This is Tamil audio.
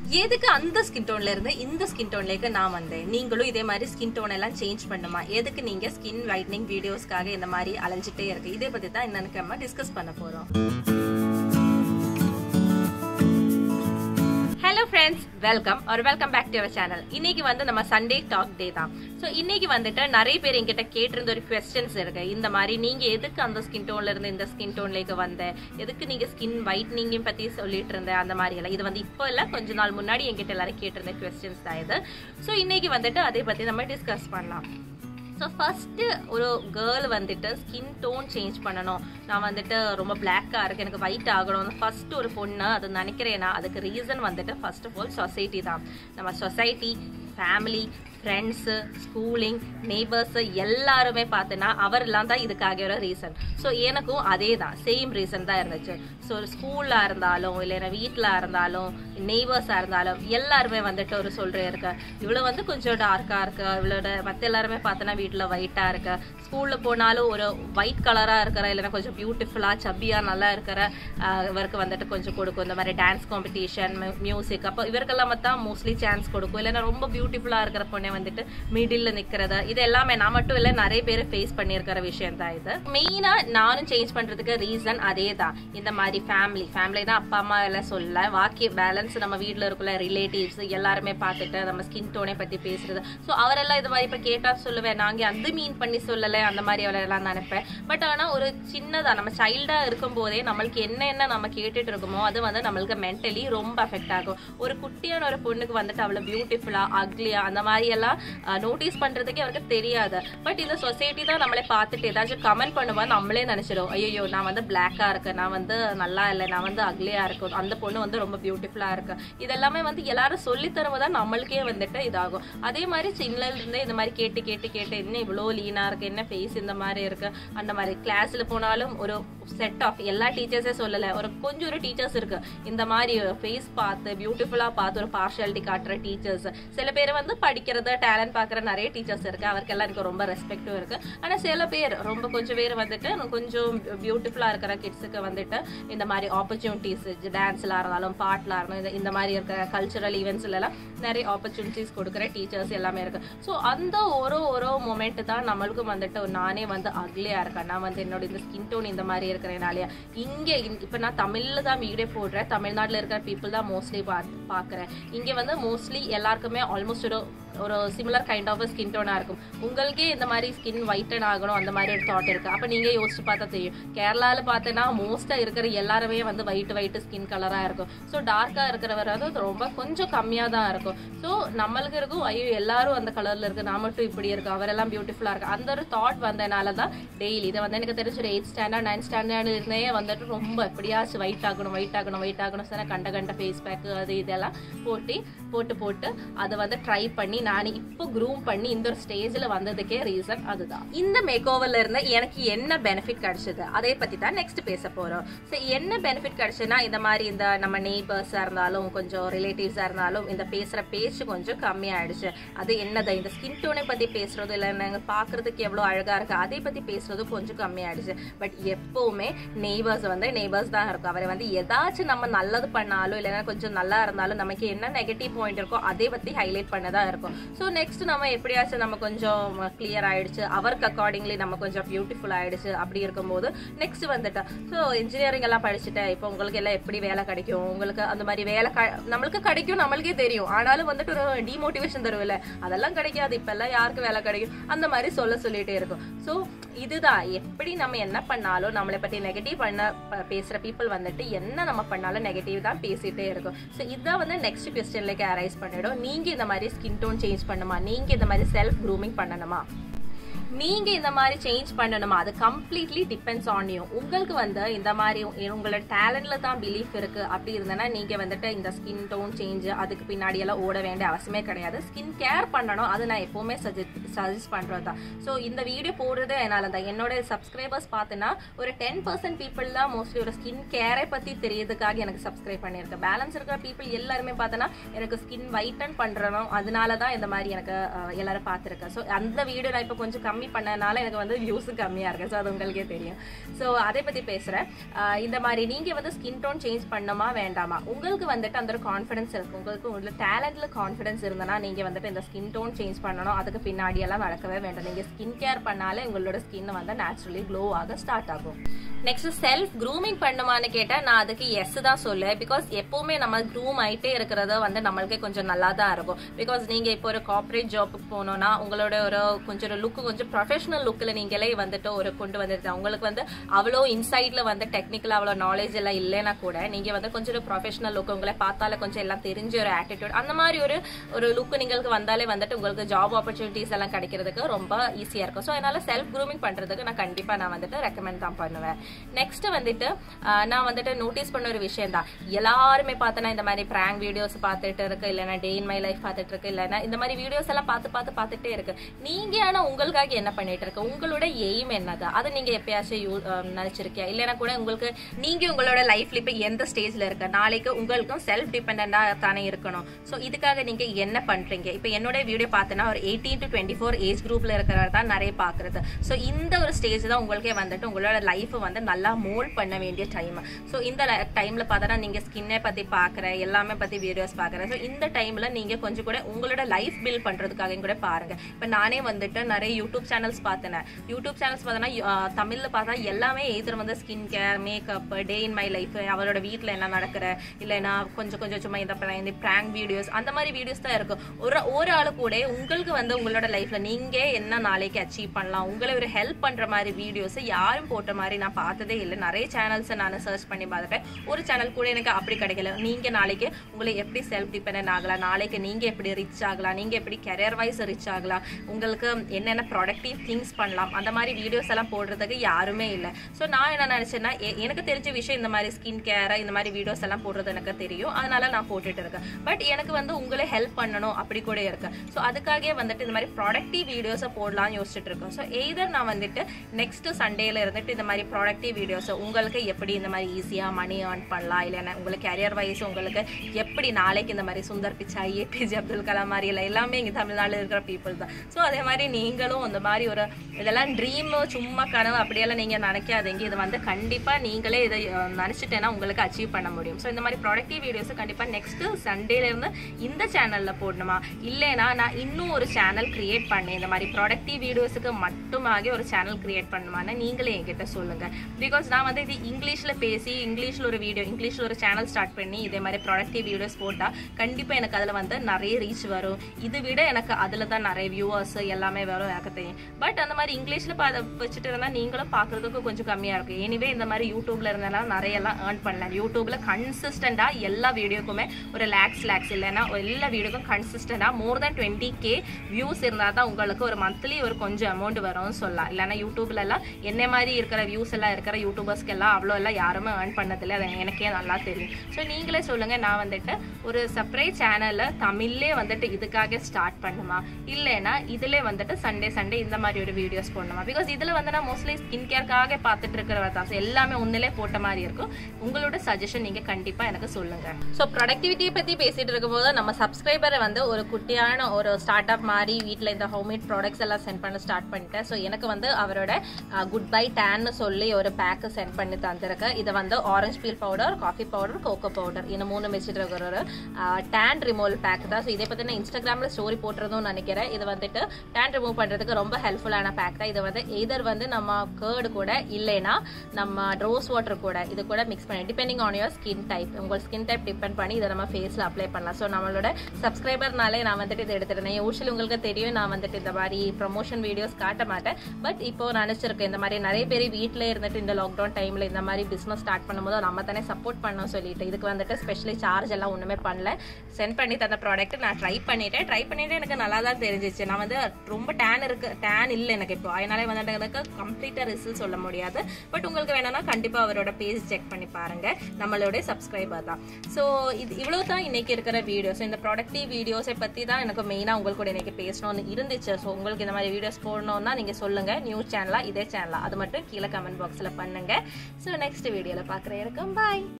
எதுக்கு அந்த ஸ்கின் டோன்ல இருந்து இந்த ஸ்கின் டோன்லேக்கு நான் வந்தேன் நீங்களும் இதே மாதிரி ஸ்கின் டோன் எல்லாம் சேஞ்ச் பண்ணுமா எதுக்கு நீங்க ஸ்கின் வைட்னிங் வீடியோஸ்க்காக இந்த மாதிரி அலைஞ்சிட்டே இருக்கு இதை பத்தி தான் இன்னைக்கு நம்ம டிஸ்கஸ் பண்ண போறோம் ஹலோ ஃப்ரெண்ட்ஸ் வெல்கம் ஒரு welcome back to our channel இன்னைக்கு வந்து நம்ம சண்டே டாக் டே தான் ஸோ இன்னைக்கு வந்துட்டு நிறைய பேர் என்கிட்ட கேட்டிருந்த ஒரு கொஸ்டின்ஸ் இருக்கு இந்த மாதிரி நீங்க எதுக்கு அந்த ஸ்கின் டோன்ல இருந்து இந்த ஸ்கின் டோன்லேக்கு வந்த எதுக்கு நீங்க ஸ்கின் ஒயிட்னிங்கையும் பத்தி சொல்லிட்டு இருந்த அந்த மாதிரி எல்லாம் இது வந்து இப்போ இல்ல கொஞ்ச நாள் முன்னாடி என்கிட்ட எல்லாரும் கேட்டிருந்த கொஸ்டின்ஸ் தான் இது ஸோ இன்னைக்கு வந்துட்டு அதை பத்தி நம்ம டிஸ்கஸ் பண்ணலாம் ஸோ ஃபஸ்ட்டு ஒரு கேர்ள் வந்துட்டு ஸ்கின் டோன் சேஞ்ச் பண்ணணும் நான் வந்துட்டு ரொம்ப பிளாக்காக இருக்கு எனக்கு ஒயிட் ஆகணும் ஃபர்ஸ்ட் ஒரு பொண்ணு அது நினைக்கிறேன்னா அதுக்கு ரீசன் வந்துட்டு ஃபர்ஸ்ட் ஆஃப் ஆல் சொசைட்டி தான் நம்ம society family friends schooling neighbours எல்லாருமே பார்த்தோன்னா அவரெல்லாம் தான் இதுக்காக ஒரு ரீசன் ஸோ எனக்கும் அதே தான் சேம் ரீசன் தான் இருந்துச்சு ஸோ ஸ்கூலில் இருந்தாலும் இல்லைன்னா வீட்டில் இருந்தாலும் நெய்பர்ஸாக இருந்தாலும் எல்லாருமே வந்துட்டு ஒரு சொல்கிற இருக்க இவ்வளோ வந்து கொஞ்சம் டார்க்காக இருக்கு இவளோட மற்ற எல்லாருமே பார்த்தோன்னா வீட்டில் ஒயிட்டாக இருக்கு ஸ்கூலில் போனாலும் ஒரு ஒயிட் கலராக இருக்கிற இல்லைன்னா கொஞ்சம் பியூட்டிஃபுல்லாக சப்பியாக நல்லா இருக்கிற இவருக்கு வந்துட்டு கொஞ்சம் கொடுக்கும் இந்த மாதிரி டான்ஸ் காம்படிஷன் மியூசிக் அப்போ இவருக்கெல்லாம் தான் மோஸ்ட்லி சான்ஸ் கொடுக்கும் இல்லைன்னா ரொம்ப பியூட்டிஃபுல்லாக இருக்கிற பொண்ணை வந்துட்டு மிடில் நிற்கிறது இது எல்லாமே நான் மட்டும் இல்லை நிறைய பேர் ஃபேஸ் பண்ணியிருக்கிற விஷயம் தான் இது மெயினாக நானும் சேஞ்ச் பண்ணுறதுக்கு ரீசன் அதே தான் இந்த மாதிரி ஃபேமிலி ஃபேமிலி தான் அப்பா அம்மா எல்லாம் சொல்ல வாக்கிய பேலன்ஸ் நம்ம வீட்டில் இருக்குள்ள ரிலேட்டிவ்ஸ் எல்லாருமே பார்த்துட்டு நம்ம ஸ்கின் டோனை பற்றி பேசுறது ஸோ அவரெல்லாம் இது மாதிரி இப்போ கேட்டால் சொல்லுவேன் நாங்கள் அந்த மீன் பண்ணி சொல்லலை அந்த மாதிரி அவரெல்லாம் நினைப்பேன் பட் ஆனால் ஒரு சின்னதாக நம்ம சைல்டாக இருக்கும்போதே நம்மளுக்கு என்ன என்ன நம்ம கேட்டுட்டு இருக்கோமோ அது வந்து நம்மளுக்கு மென்டலி ரொம்ப அஃபெக்ட் ஆகும் ஒரு குட்டியான ஒரு பொண்ணுக்கு வந்துட்டு அவ்வளோ பியூட்டிஃபுல்லாக அக்லியா அந்த மாதிரி எல்லாம் நோட்டீஸ் பண்ணுறதுக்கே அவருக்கு தெரியாது பட் இந்த சொசைட்டி தான் நம்மளே பார்த்துட்டு ஏதாச்சும் கமெண்ட் பண்ணும்போது நம்மளே நினச்சிடும் ஐயோ நான் வந்து பிளாக்காக இருக்கேன் நான் வந்து நல்லா இல்லை நான் வந்து அக்லியாக இருக்கும் அந்த பொண்ணு வந்து ரொம்ப பியூட்டிஃபுல்லாக இருக்கு இதெல்லாமே வந்து எல்லாரும் சொல்லி தரும்போது தான் நம்மளுக்கே வந்துட்டு இதாகும் அதே மாதிரி சின்னல இருந்தே இந்த மாதிரி கேட்டு கேட்டு கேட்டு என்ன இவ்வளோ லீனாக இருக்கு என்ன ஃபேஸ் இந்த மாதிரி இருக்கு அந்த மாதிரி கிளாஸ்ல போனாலும் ஒரு செட் ஆஃப் எல்லா டீச்சர்ஸே சொல்லலை ஒரு கொஞ்சம் ஒரு டீச்சர்ஸ் இருக்கு இந்த மாதிரி ஃபேஸ் பார்த்து பியூட்டிஃபுல்லாக பார்த்து ஒரு பார்ஷியாலிட்டி காட்டுற டீச்சர்ஸ் சில பேர் வந்து படிக்கிறது டேலண்ட் பார்க்குற நிறைய டீச்சர்ஸ் இருக்கு அவருக்கெல்லாம் எனக்கு ரொம்ப ரெஸ்பெக்டும் இருக்கு ஆனால் சில பேர் ரொம்ப கொஞ்சம் பேர் வந்துட்டு கொஞ்சம் பியூட்டிஃபுல்லாக இருக்கிற கிட்ஸுக்கு வந்துட்டு இந்த மாதிரி ஆப்பர்ச்சுனிட்டிஸ் டான்ஸ்ல இருந்தாலும் பாட்டில் இருந்தாலும் இந்த மாதிரி இருக்கிற கல்ச்சுரல் ஈவெண்ட்ஸ்ல எல்லாம் நிறைய ஆப்பர்ச்சுனிட்டிஸ் கொடுக்குற டீச்சர்ஸ் எல்லாமே இருக்கு ஸோ அந்த ஒரு ஒரு மொமெண்ட் தான் நம்மளுக்கும் வந்துட்டு நானே வந்து அக்லியா இருக்கேன் நான் வந்து என்னோட இந்த ஸ்கின் டோன் இந்த மாதிரி இருக்கிறனாலயா இங்கே இப்போ நான் தமிழ்ல தான் வீடியோ போடுறேன் தமிழ்நாட்டில் இருக்கிற பீப்புள் தான் மோஸ்ட்லி பா பார்க்குறேன் இங்கே வந்து மோஸ்ட்லி எல்லாருக்குமே ஆல்மோஸ்ட் ஒரு ஒரு சிமிலர் கைண்ட் ஆஃப் ஸ்கின் டோனாக இருக்கும் உங்களுக்கே இந்த மாதிரி ஸ்கின் ஒயிட்டன் ஆகணும் அந்த மாதிரி ஒரு தாட் இருக்கு அப்போ நீங்கள் யோசிச்சு பார்த்தா தெரியும் கேரளாவில் பார்த்தீங்கன்னா மோஸ்ட்டாக இருக்கிற எல்லாருமே வந்து ஒயிட் ஒயிட் ஸ்கின் கலராக இருக்கும் ஸோ டார்க்காக இருக்கிறவர் வந்து ரொம்ப கொஞ்சம் கம்மியாக தான் இருக்கும் ஸோ நம்மளுக்கு இருக்கும் ஐயோ எல்லாரும் அந்த கலரில் இருக்கு நான் மட்டும் இப்படி இருக்கு அவரெல்லாம் பியூட்டிஃபுல்லாக இருக்கு அந்த ஒரு தாட் வந்தனால தான் டெய்லி இதை வந்து எனக்கு தெரிஞ்ச ஒரு எயிட் ஸ்டாண்டர்ட் நைன்த் ஸ்டாண்டர்ட் இருந்தே வந்துட்டு ரொம்ப எப்படியாச்சும் ஒயிட் ஆகணும் ஒயிட் ஆகணும் ஒயிட் ஆகணும் சார் கண்ட கண்ட ஃபேஸ் பேக்கு அது இதெல்லாம் போட்டு போட்டு போட்டு அதை வந்து ட்ரை பண்ணி நான் இப்போ க்ரூம் பண்ணி இந்த ஒரு ஸ்டேஜில் வந்ததுக்கே ரீசன் அதுதான் இந்த மேக் ஓவர்ல இருந்து எனக்கு என்ன பெனிஃபிட் கிடைச்சது அதை பத்தி தான் நெக்ஸ்ட் பேச போறோம் ஸோ என்ன பெனிஃபிட் கிடைச்சுன்னா இந்த மாதிரி இந்த நம்ம நெய்பர்ஸா இருந்தாலும் கொஞ்சம் ரிலேட்டிவ்ஸா இருந்தாலும் இந்த பேசுற பேச்சு கொஞ்சம் கம்மியாயிடுச்சு அது என்னது இந்த ஸ்கின் டோனை பத்தி பேசுறது இல்லை நாங்கள் பார்க்கறதுக்கு எவ்வளோ அழகா இருக்கு அதை பத்தி பேசுறது கொஞ்சம் கம்மியாயிடுச்சு பட் எப்பவுமே நெய்பர்ஸ் வந்து நெய்பர்ஸ் தான் இருக்கும் அவரை வந்து ஏதாச்சும் நம்ம நல்லது பண்ணாலும் இல்லைன்னா கொஞ்சம் நல்லா இருந்தாலும் நமக்கு என்ன நெகட்டிவ் பாயிண்ட் இருக்கோ அதை பத்தி ஹைலைட் பண்ணதான் இருக்கும் ஸோ நெக்ஸ்ட் நம்ம எப்படியாச்சும் நம்ம கொஞ்சம் கிளியர் ஆயிடுச்சு அவருக்கு அக்கார்டிங்லி நம்ம கொஞ்சம் பியூட்டிஃபுல் ஆயிடுச்சு அப்படி இருக்கும்போது நெக்ஸ்ட் வந்துட்டு ஸோ இன்ஜினியரிங் எல்லாம் படிச்சுட்டேன் இப்போ உங்களுக்கு எல்லாம் எப்படி வேலை கிடைக்கும் உங்களுக்கு அந்த மாதிரி வேலை நம்மளுக்கு கிடைக்கும் நம்மளுக்கே தெரியும் ஆனாலும் வந்துட்டு ஒரு டிமோட்டிவேஷன் தருவில்ல அதெல்லாம் கிடைக்காது இப்பெல்லாம் யாருக்கு வேலை கிடைக்கும் அந்த மாதிரி சொல்ல சொல்லிட்டே இருக்கும் ஸோ இதுதான் எப்படி நம்ம என்ன பண்ணாலும் நம்மளை பற்றி நெகட்டிவ் பண்ண பேசுகிற பீப்புள் வந்துட்டு என்ன நம்ம பண்ணாலும் நெகட்டிவ் தான் பேசிகிட்டே இருக்கும் ஸோ இதுதான் வந்து நெக்ஸ்ட் கொஸ்டின்லேக்கு அரைஸ் பண்ணிடும் நீங்கள் இந்த மாதிரி ஸ்கின் டோன் சேஞ்ச் பண்ணுமா நீங்கள் இந்த மாதிரி செல்ஃப் க்ரூமிங் பண்ணணுமா நீங்க இந்த மாதிரி சேஞ்ச் பண்ணணுமா அது கம்ப்ளீட்லி டிபெண்ட்ஸ் ஆன் யூ உங்களுக்கு வந்து இந்த மாதிரி உங்களோட டேலண்ட்ல தான் பிலீஃப் இருக்கு அப்படி இருந்தனா நீங்க வந்துட்டு இந்த ஸ்கின் டோன் சேஞ்ச் அதுக்கு பின்னாடி எல்லாம் ஓட வேண்டிய அவசியமே கிடையாது ஸ்கின் கேர் பண்ணணும் அது நான் எப்பவுமே சஜெஸ்ட் சஜஸ்ட் பண்றது தான் ஸோ இந்த வீடியோ போடுறது என்னால தான் என்னோட சப்ஸ்கிரைபர்ஸ் பார்த்தீங்கன்னா ஒரு டென் பர்சன்ட் பீப்புள் தான் மோஸ்ட்லி ஒரு ஸ்கின் கேரை பத்தி தெரியறதுக்காக எனக்கு சப்ஸ்கிரைப் பண்ணியிருக்கேன் பேலன்ஸ் இருக்கிற பீப்புள் எல்லாருமே பார்த்தோன்னா எனக்கு ஸ்கின் ஒயிட்டன் பண்றணும் அதனால தான் இந்த மாதிரி எனக்கு அஹ், எல்லாரும் பார்த்துருக்கேன் ஸோ அந்த வீடியோ நான் இப்போ கொஞ்சம் கம்மி கம்மி பண்ணனால எனக்கு வந்து வியூஸு கம்மியாக இருக்குது ஸோ அது உங்களுக்கே தெரியும் ஸோ அதை பற்றி பேசுகிறேன் இந்த மாதிரி நீங்கள் வந்து ஸ்கின் டோன் சேஞ்ச் பண்ணணுமா வேண்டாமா உங்களுக்கு வந்துட்டு அந்த ஒரு கான்ஃபிடன்ஸ் இருக்குது உங்களுக்கு உள்ள டேலண்ட்டில் கான்ஃபிடன்ஸ் இருந்தனா நீங்கள் வந்துட்டு இந்த ஸ்கின் டோன் சேஞ்ச் பண்ணணும் அதுக்கு பின்னாடி எல்லாம் நடக்கவே வேண்டாம் நீங்கள் ஸ்கின் கேர் பண்ணாலே உங்களோட ஸ்கின் வந்து நேச்சுரலி க்ளோ ஆக ஸ்டார்ட் ஆகும் நெக்ஸ்ட் செல்ஃப் க்ரூமிங் பண்ணுமான்னு கேட்டால் நான் அதுக்கு எஸ் தான் சொல்லுவேன் பிகாஸ் எப்பவுமே நம்ம க்ரூம் ஆயிட்டே இருக்கிறது வந்து நம்மளுக்கே கொஞ்சம் நல்லா தான் இருக்கும் பிகாஸ் நீங்கள் இப்போ ஒரு கார்ப்பரேட் ஜாப்புக்கு போனோம்னா உங்களோட ஒரு கொஞ்சம் லுக்கு கொஞ்சம் ப்ரொஃபஷனல் லுக்கில் நீங்களே வந்துட்டு ஒரு கொண்டு வந்துருது உங்களுக்கு வந்து அவ்வளோ இன்சைட்ல வந்து டெக்னிக்கலாக அவ்வளோ நாலேஜ் எல்லாம் இல்லைன்னா கூட நீங்கள் வந்து கொஞ்சம் ப்ரொஃபஷனல் லுக் உங்களை பார்த்தாலே கொஞ்சம் எல்லாம் தெரிஞ்ச ஒரு ஆட்டிடியூட் அந்த மாதிரி ஒரு ஒரு லுக்கு നിങ്ങൾക്ക് வந்தாலே வந்துட்டு உங்களுக்கு ஜாப் ஆப்பர்ச்சுனிட்டிஸ் எல்லாம் கிடைக்கிறதுக்கு ரொம்ப ஈஸியாக இருக்கும் ஸோ அதனால செல்ஃப் க்ரூமிங் பண்ணுறதுக்கு நான் கண்டிப்பாக நான் வந்துட்டு ரெக்கமெண்ட் தான் பண்ணுவேன் நெக்ஸ்ட் வந்துட்டு ஆஹ், நான் வந்துட்டு நோட்டீஸ் பண்ண ஒரு விஷயம் தான் எல்லாருமே பார்த்தனா இந்த மாதிரி பிராங்க் வீடியோஸ் பார்த்துட்டு இருக்கு இல்லைன்னா டே இன் மை லைஃப் பார்த்துட்டு இருக்கு இல்லைன்னா இந்த மாதிரி வீடியோஸ் எல்லாம் பார்த்து பார்த்து பார்த்துட்டே இருக்கு நீங்க ஆனா உங்களுக்காக என்ன பண்ணிட்டு இருக்கு உங்களோட எய்ம் என்னது அதை நீங்க எப்பயாச்சும் யூ- ஆஹ், நினைச்சிருக்கியா இல்லைன்னா கூட உங்களுக்கு நீங்க உங்களோட லைஃப்ல இப்ப எந்த ஸ்டேஜ்ல இருக்க நாளைக்கு உங்களுக்கும் செல்ஃப் டிபெண்டா தானே இருக்கணும் ஸோ இதுக்காக நீங்க என்ன பண்றீங்க இப்போ என்னோட வீடியோ பார்த்தனா ஒரு eighteen to twenty four age குரூப்ல இருக்கிறவர் தான் நிறைய பாக்குறது ஸோ இந்த ஒரு ஸ்டேஜ் தான் உங்களுக்கே வந்துட்டு உங்களோட லைஃப் வந்து நல்லா மோல்ட் பண்ண வேண்டிய டைம் ஸோ இந்த டைம்ல பார்த்தா நீங்க ஸ்கின்னை பத்தி பாக்குற எல்லாமே பத்தி வீடியோஸ் பாக்குற ஸோ இந்த டைம்ல நீங்க கொஞ்சம் கூட உங்களோட லைஃப் பில்ட் பண்றதுக்காக கூட பாருங்க இப்போ நானே வந்துட்டு நிறைய யூடியூப் சேனல்ஸ் பார்த்தேன் யூடியூப் சேனல்ஸ் பார்த்தோன்னா ஆஹ், தமிழ்ல பார்த்தா எல்லாமே எதிர் வந்து skin care makeup day in my life அவரோட வீட்டில் என்ன நடக்கிற இல்லைன்னா கொஞ்சம் கொஞ்சம் சும்மா இந்த prank- இந்த ப்ராங்க் வீடியோஸ் அந்த மாதிரி வீடியோஸ் தான் இருக்கும் ஒரு ஒரு ஆளு கூட உங்களுக்கு வந்து உங்களோட லைஃப்ல நீங்க என்ன நாளைக்கு அச்சீவ் பண்ணலாம் உங்களை ஒரு ஹெல்ப் பண்ற மாதிரி வீடியோஸ் யாரும் போட்ட மாதிரி நான் பார்த்ததே இல்லை நிறைய சேனல்ஸ் நான் சர்ச் பண்ணி பார்த்துட்டேன் ஒரு சேனல் கூட எனக்கு அப்படி கிடைக்கல நீங்க நாளைக்கு உங்களை எப்படி செல்ஃப் டிபெண்ட் ஆகலாம் நாளைக்கு நீங்க எப்படி ரிச் ஆகலாம் நீங்க எப்படி கெரியர் வைஸ் ரிச் ஆகலாம் உங்களுக்கு என்னென்ன ப்ரொடக்டிவ் திங்ஸ் பண்ணலாம் அந்த மாதிரி வீடியோஸ் எல்லாம் போடுறதுக்கு யாருமே இல்லை ஸோ நான் என்ன நினைச்சேன்னா எ- எனக்கு தெரிஞ்ச விஷயம் இந்த மாதிரி ஸ்கின் கேர் இந்த மாதிரி வீடியோஸ் எல்லாம் போடுறது எனக்கு தெரியும் அதனால நான் போட்டுட்டு இருக்கேன் பட் எனக்கு வந்து உங்களை ஹெல்ப் பண்ணணும் அப்படி கூட இருக்கு ஸோ அதுக்காகவே வந்துட்டு இந்த மாதிரி ப்ராடக்டிவ் வீடியோஸை போடலாம்னு யோசிச்சுட்டு இருக்கேன் ஸோ எய்தர் நான் வந்துட்டு நெக்ஸ்ட் சண்டேல இருந்துட்டு இந்த மாதிரி ப்ராடக்டிவ் வீடியோஸ் உங்களுக்கு எப்படி இந்த மாதிரி ஈஸியாக மணி ஏர்ன் பண்ணலாம் இல்லைன்னா உங்களுக்கு கேரியர் வைஸ் உங்களுக்கு எப்படி நாளைக்கு இந்த மாதிரி சுந்தர் பிச்சாய் ஏபிஜே அப்துல் கலாம் மாதிரி இல்லை எல்லாமே இங்கே தமிழ்நாட்டில் இருக்கிற பீப்புள் தான் ஸோ அதே மாதிரி நீங்களும் அந்த மாதிரி ஒரு இதெல்லாம் ட்ரீம் சும்மா கனவு அப்படியெல்லாம் நீங்கள் நினைக்காதீங்க இது வந்து கண்டிப்பாக நீங்களே இதை அஹ், நினைச்சிட்டேன்னா உங்களுக்கு அச்சீவ் பண்ண முடியும் ஸோ இந்த மாதிரி ப்ராடக்டிவ் வீடியோஸ் கண்டிப்பாக நெக்ஸ்ட் சண்டேலேருந்து இந்த சேனலில் போடணுமா இல்லைனா நான் இன்னும் ஒரு சேனல் கிரியேட் பண்ணேன் இந்த மாதிரி ப்ராடக்டிவ் வீடியோஸுக்கு மட்டுமாக ஒரு சேனல் கிரியேட் பண்ணுமான்னு நீங்களே என்கிட்ட சொல்லுங்கள் பிகாஸ் நான் வந்து இது இங்கிலீஷில் பேசி இங்கிலீஷில் ஒரு வீடியோ இங்கிலீஷில் ஒரு சேனல் ஸ்டார்ட் பண்ணி இதே மாதிரி ப்ராடக்டிவ் வீடியோஸ் போட்டால் கண்டிப்பாக எனக்கு அதில் வந்து நிறைய ரீச் வரும் இது விட எனக்கு அதில் தான் நிறைய வியூவர்ஸ் எல்லாமே வரும் எனக்கு தெரியும் பட் அந்த மாதிரி இங்கிலீஷில் பா வச்சுட்டு இருந்தால் நீங்களும் பார்க்குறதுக்கு கொஞ்சம் கம்மியாக இருக்கும் எனிவே இந்த மாதிரி யூடியூப்ல இருந்தெல்லாம் நிறைய எல்லாம் ஏர்ன் பண்ணலாம் யூடியூப்ல கன்சிஸ்டண்டாக எல்லா வீடியோக்குமே ஒரு லேக்ஸ் லேக்ஸ் இல்லைன்னா எல்லா வீடியோக்கும் கன்சிஸ்டண்டாக more than twenty K views இருந்தால் தான் உங்களுக்கு ஒரு மந்த்லி ஒரு கொஞ்சம் அமௌண்ட் வரும்னு சொல்லலாம் இல்லைன்னா யூடியூப்ல எல்லாம் என்ன மாதிரி இருக்கிற வியூஸ் எல்லாம் இருக்கிற யூடியூபர்ஸ்க்கு எல்லாம் அவ்வளோ எல்லாம் யாருமே ஏர்ன் பண்ணதில்லை அது எனக்கே நல்லா தெரியும் ஸோ நீங்களே சொல்லுங்க நான் வந்துட்டு ஒரு செப்பரேட் சேனலில் தமிழ்லே வந்துட்டு இதுக்காக ஸ்டார்ட் பண்ணுமா இல்லைன்னா இதிலே வந்துட்டு சண்டே சண்டே இந்த மாதிரி ஒரு வீடியோஸ் போடணுமா பிகாஸ் இதில் வந்து நான் மோஸ்ட்லி ஸ்கின் கேர்க்காக பார்த்துட்டு இருக்கிறவ தான் So எல்லாமே ஒன்றிலே போட்ட மாதிரி இருக்கும் உங்களோட சஜஷன் நீங்கள் கண்டிப்பாக எனக்கு சொல்லுங்க ஸோ ப்ரொடக்டிவிட்டியை பற்றி பேசிட்டு இருக்கும்போது நம்ம சப்ஸ்கிரைபரை வந்து ஒரு குட்டியான ஒரு ஸ்டார்ட் அப் மாதிரி வீட்டில் இந்த ஹோம்மேட் ப்ராடக்ட்ஸ் எல்லாம் சென்ட் பண்ண ஸ்டார்ட் பண்ணிட்டேன் ஸோ எனக்கு வந்து அவரோட குட் பை டேன்னு சொல்லி ஒரு பேக்கு சென்ட் பண்ணி தந்திருக்கு இதை வந்து orange peel powder coffee powder cocoa powder இந்த மூணு வச்சுட்டு இருக்கிற ஒரு டேன் ரிமூவல் பேக் தான் ஸோ இதை பற்றி நான் இன்ஸ்டாகிராமில் ஸ்டோரி போட்டுறதும் நினைக்கிறேன் இது வந்துட்டு டேன் ரிமூவ் பண்ணுறதுக்கு ரொம்ப ஹெல்ப்ஃபுல்லான பேக் தான் இது வந்து எதர் வந்து நம்ம கேர்டு கூட இல்லைன்னா நம்ம ரோஸ் வாட்டர் கூட இது கூட மிக்ஸ் பண்ணி depending on your skin type உங்கள் ஸ்கின் டைப் டிபெண்ட் பண்ணி இதை நம்ம ஃபேஸில் அப்ளை பண்ணலாம் ஸோ நம்மளோட சப்ஸ்கிரைபர்னாலே நான் வந்துட்டு இதை எடுத்துட்டேன் யூஸ்வலி உங்களுக்கு தெரியும் நான் வந்துட்டு இந்த மாதிரி ப்ரொமோஷன் வீடியோஸ் காட்ட மாட்டேன் பட் இப்போ நினச்சிருக்கேன் இந்த மாதிரி நிறைய பேர் வீட்டில் இருந்துட்டு இந்த லாக்டவுன் டைமில் இந்த மாதிரி பிஸ்னஸ் ஸ்டார்ட் பண்ணும்போது நம்ம தானே சப்போர்ட் பண்ணோம் சொல்லிட்டு இதுக்கு வந்துட்டு ஸ்பெஷலி சார்ஜ் எல்லாம் ஒன்றுமே பண்ணல சென்ட் பண்ணி தந்த ப்ராடக்ட் நான் ட்ரை பண்ணிட்டேன் ட்ரை பண்ணிட்டு எனக்கு நல்லா தான் தெரிஞ்சிச்சு நான் வந்து ரொம்ப டேன் இருக்கு டேன் இல்லை எனக்கு இப்போ அதனால வந்துட்டு எனக்கு கம்ப்ளீட்டாக ரிசல்ட் சொல்ல முடியாது பட் உங்களுக்கு வேணும்னா கண்டிப்பாக அவரோட பேஜ் செக் பண்ணி பாருங்க நம்மளோட சப்ஸ்கிரைபர் தான் ஸோ இது இவ்வளோ தான் இன்னைக்கு இருக்கிற வீடியோஸ் இந்த ப்ராடக்டிவ் வீடியோஸை பற்றி தான் எனக்கு மெயினாக உங்களுக்கு கூட இன்னைக்கு பேசணும்னு இருந்துச்சு ஸோ உங்களுக்கு இந்த மாதிரி வீடியோஸ் போடணும்னா நீங்கள் சொல்லுங்க நியூஸ் சேனலா இதே சேனலா அது மட்டும் கீழே கமெண்ட் பாக்ஸில் பண்ணுங்க ஸோ நெக்ஸ்ட் வீடியோவில் பார்க்குறேன் இருக்கும் பாய்